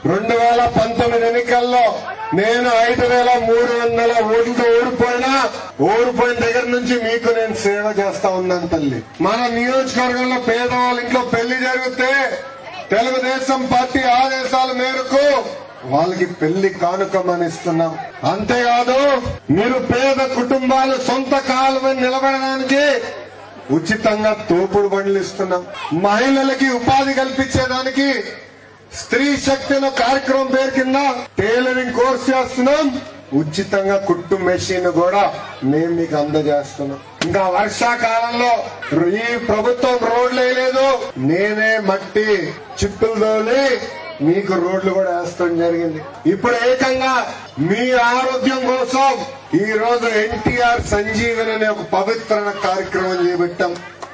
రెండు వేల పంతొమ్మిది ఎన్నికల్లో నేను ఐదు వేల మూడు వందల ఓట్లతో ఓడిపోయినా ఓడిపోయిన దగ్గర నుంచి మీకు నేను సేవ చేస్తా ఉన్నాను తల్లి మన నియోజకవర్గంలో పేదవాళ్ళ ఇంట్లో పెళ్లి జరిగితే తెలుగుదేశం పార్టీ ఆదేశాల మేరకు వాళ్ళకి పెళ్లి కానుకమని ఇస్తున్నాం అంతేకాదు మీరు పేద కుటుంబాలు సొంత కాలు మీద నిలబడడానికి ఉచితంగా తోపుడు బండ్లు ఇస్తున్నాం మహిళలకి ఉపాధి కల్పించేదానికి స్త్రీ శక్తి అనే కార్యక్రమం పేరు కింద టైలరింగ్ కోర్స్ చేస్తున్నాం ఉచితంగా కుట్టు మెషిన్ కూడా మేము మీకు అందజేస్తున్నాం ఇంకా వర్షాకాలంలో ఈ ప్రభుత్వం రోడ్లు వేయలేదు నేనే మట్టి చిప్పులు తోలి మీకు రోడ్లు కూడా వేస్తాం జరిగింది ఇప్పుడు ఏకంగా మీ ఆరోగ్యం కోసం ఈ రోజు ఎన్టీఆర్ సంజీవన్ అనే ఒక పవిత్ర కార్యక్రమం చేపట్టాం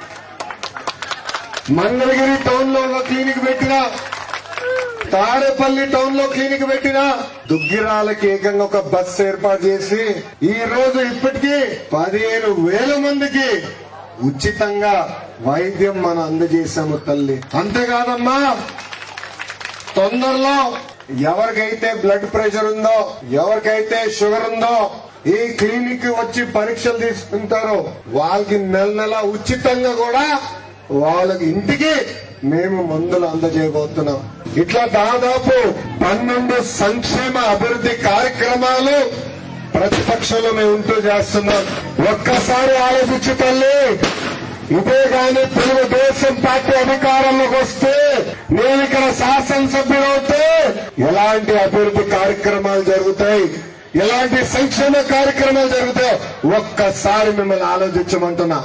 మంగళగిరి టౌన్ లో ఒక క్లినిక్ పెట్టిన తాడేపల్లి టౌన్ లో క్లినిక్ పెట్టిన దుగ్గిరాలకి ఏకంగా ఒక బస్ ఏర్పాటు చేసి ఈ రోజు ఇప్పటికీ పదిహేను వేల మందికి ఉచితంగా వైద్యం మనం అందజేశాము తల్లి అంతేకాదమ్మా తొందరలో ఎవరికైతే బ్లడ్ ప్రెషర్ ఉందో ఎవరికైతే షుగర్ ఉందో ఈ క్లినిక్ వచ్చి పరీక్షలు తీసుకుంటారో వాళ్ళకి నెల నెల ఉచితంగా కూడా వాళ్ళకి ఇంటికి మేము మందులు అందజేయబోతున్నాం ఇట్లా దాదాపు పన్నెండు సంక్షేమ అభివృద్ధి కార్యక్రమాలు ప్రతిపక్షంలో మేము ఉంటూ చేస్తున్నాం ఒక్కసారి ఆలోచించు తల్లి ఇదే గాని తెలుగుదేశం పార్టీ అధికారంలోకి వస్తే నేను ఇక్కడ శాసనసభ్యులవుతే ఎలాంటి అభివృద్ధి కార్యక్రమాలు జరుగుతాయి ఎలాంటి సంక్షేమ కార్యక్రమాలు జరుగుతాయో ఒక్కసారి మిమ్మల్ని ఆలోచించమంటున్నా